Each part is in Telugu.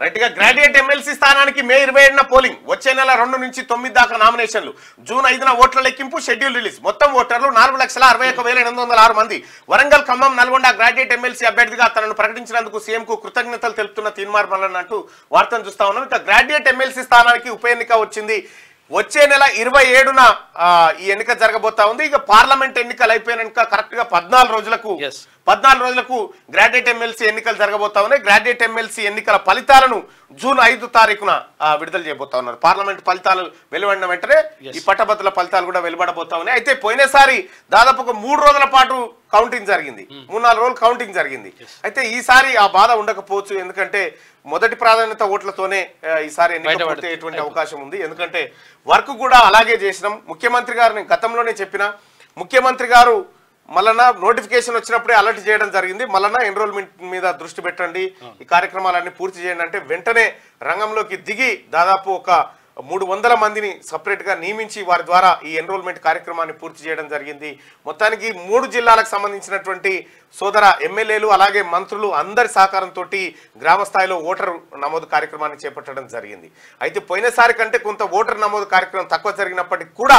రైట్ గా గ్రాడ్యుయేట్ ఎమ్మెల్సీ స్థానానికి మే ఇరవై ఏడున పోలింగ్ వచ్చే నెల రెండు నుంచి తొమ్మిది దాకా నామినేషన్లు జూన్ ఐదున ఓట్ల లెక్కింపు షెడ్యూల్ రిలీజ్ మొత్తం ఓటర్లు నాలుగు లక్షల అరవై ఒక వేల ఎనిమిది వందల ఆరు మంది వరంగల్ ఖమ్మం నల్గొండ గ్రాడ్యుయేట్ ఎమ్మెల్సీ అభ్యర్థిగా తనను ప్రకటించినందుకు సీఎం కు కృతజ్ఞతలు తెలుపుతున్న తీన్మార్ మల్లన్ అంటూ వార్తను చూస్తా ఉన్నాం ఇక గ్రాడ్యుయేట్ ఎమ్మెల్సీ స్థానానికి ఉప ఎన్నిక వచ్చింది వచ్చే నెల ఇరవై ఏడున ఆ, ఈ ఎన్నిక జరగబోతా ఉంది ఇక పార్లమెంట్ ఎన్నికలు అయిపోయినాక కరెక్ట్ గా పద్నాలుగు రోజులకు Yes. పద్నాలుగు రోజులకు గ్రాడ్యుయేట్ ఎమ్మెల్సీ ఎన్నికలు జరగబోతా ఉన్నాయి గ్రాడ్యుయేట్ ఎమ్మెల్సీ ఎన్నికల ఫలితాలను జూన్ ఐదు తారీఖున ఆ, విడుదల చేయబోతా ఉన్నారు పార్లమెంట్ ఫలితాలు వెలువడిన వెంటనే Yes. ఈ పట్టభద్రుల ఫలితాలు కూడా వెలువడబోతా ఉన్నాయి అయితే పోయినసారి దాదాపు ఒక మూడు రోజుల పాటు కౌంటింగ్ జరిగింది మూడు నాలుగు రోజులు కౌంటింగ్ జరిగింది అయితే ఈసారి ఆ బాధ ఉండకపోవచ్చు ఎందుకంటే మొదటి ప్రాధాన్యత ఓట్లతోనే ఆ, ఈసారి ఎన్నిక బయటపడుతుంది. పూర్తి అయ్యేటువంటి అవకాశం ఉంది ఎందుకంటే వర్క్ కూడా అలాగే చేసినాం ముఖ్యమంత్రి గారు నేను గతంలోనే చెప్పిన ముఖ్యమంత్రి గారు మళ్ళా నోటిఫికేషన్ వచ్చినప్పుడే అలర్ట్ చేయడం జరిగింది మళ్ళా ఎన్రోల్మెంట్ మీద దృష్టి పెట్టండి ఈ కార్యక్రమాలన్నీ పూర్తి చేయండి అంటే వెంటనే రంగంలోకి దిగి దాదాపు ఒక మూడు వందల మందిని సపరేట్ గా నియమించి వారి ద్వారా ఈ ఎన్రోల్మెంట్ కార్యక్రమాన్ని పూర్తి చేయడం జరిగింది మొత్తానికి మూడు జిల్లాలకు సంబంధించినటువంటి సోదర ఎమ్మెల్యేలు అలాగే మంత్రులు అందరి సహకారంతో గ్రామ స్థాయిలో ఓటర్ నమోదు కార్యక్రమాన్ని చేపట్టడం జరిగింది అయితే పోయినసారి కంటే కొంత ఓటర్ నమోదు కార్యక్రమం తక్కువ జరిగినప్పటికీ కూడా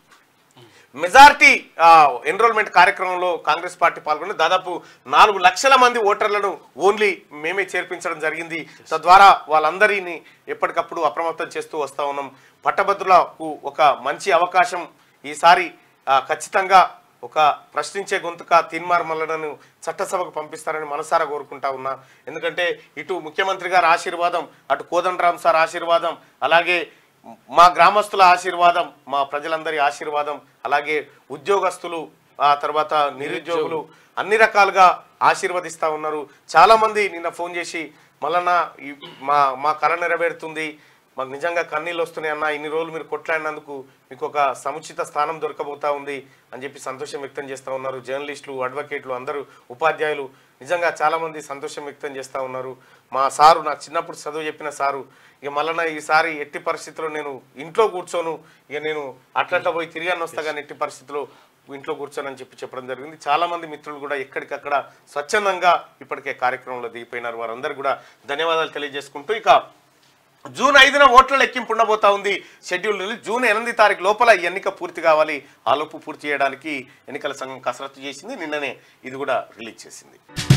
మెజార్టీ ఎన్రోల్మెంట్ కార్యక్రమంలో కాంగ్రెస్ పార్టీ పాల్గొని దాదాపు నాలుగు లక్షల మంది ఓటర్లను ఓన్లీ మేమే చేర్పించడం జరిగింది తద్వారా వాళ్ళందరినీ ఎప్పటికప్పుడు అప్రమత్తం చేస్తూ వస్తా ఉన్నాం పట్టభద్రులకు ఒక మంచి అవకాశం ఈసారి ఆ, ఖచ్చితంగా ఒక ప్రశ్నించే గొంతుక తీన్మార్ మల్లడను చట్టసభకు పంపిస్తారని మనసారా కోరుకుంటా ఉన్నా ఎందుకంటే ఇటు ముఖ్యమంత్రి గారి ఆశీర్వాదం అటు కోదండరామ్ సార్ ఆశీర్వాదం అలాగే మా గ్రామస్తుల ఆశీర్వాదం మా ప్రజలందరి ఆశీర్వాదం అలాగే ఉద్యోగస్తులు ఆ తర్వాత నిరుద్యోగులు అన్ని రకాలుగా ఆశీర్వదిస్తా ఉన్నారు చాలా మంది నిన్న ఫోన్ చేసి మళ్ళా మా మా కళ నెరవేరుతుంది మాకు నిజంగా కన్నీళ్ళు వస్తున్నాయి అన్న ఇన్ని రోజులు మీరు కొట్లాడినందుకు మీకు ఒక సముచిత స్థానం దొరకబోతా ఉంది అని చెప్పి సంతోషం వ్యక్తం చేస్తూ ఉన్నారు జర్నలిస్టులు అడ్వకేట్లు అందరూ ఉపాధ్యాయులు నిజంగా చాలా మంది సంతోషం వ్యక్తం చేస్తూ ఉన్నారు మా సారు నాకు చిన్నప్పుడు చదువు చెప్పిన సారు ఇక మళ్ళా ఈసారి ఎట్టి పరిస్థితుల్లో నేను ఇంట్లో కూర్చోను ఇక నేను అట్లట్లా పోయి తిరిగాను వస్తా కానీ ఎట్టి పరిస్థితుల్లో ఇంట్లో కూర్చోనని చెప్పి చెప్పడం జరిగింది చాలా మంది మిత్రులు కూడా ఎక్కడికక్కడ స్వచ్ఛందంగా ఇప్పటికే కార్యక్రమంలో దిగిపోయినారు వారందరూ కూడా ధన్యవాదాలు తెలియజేసుకుంటూ ఇక జూన్ ఐదున ఓట్ల లెక్కింపు ఉండబోతా ఉంది షెడ్యూల్ రిలీజ్ జూన్ ఎనిమిది తారీఖు లోపల ఈ ఎన్నిక పూర్తి కావాలి ఆ లోపు పూర్తి చేయడానికి ఎన్నికల సంఘం కసరత్తు చేసింది నిన్ననే ఇది కూడా రిలీజ్ చేసింది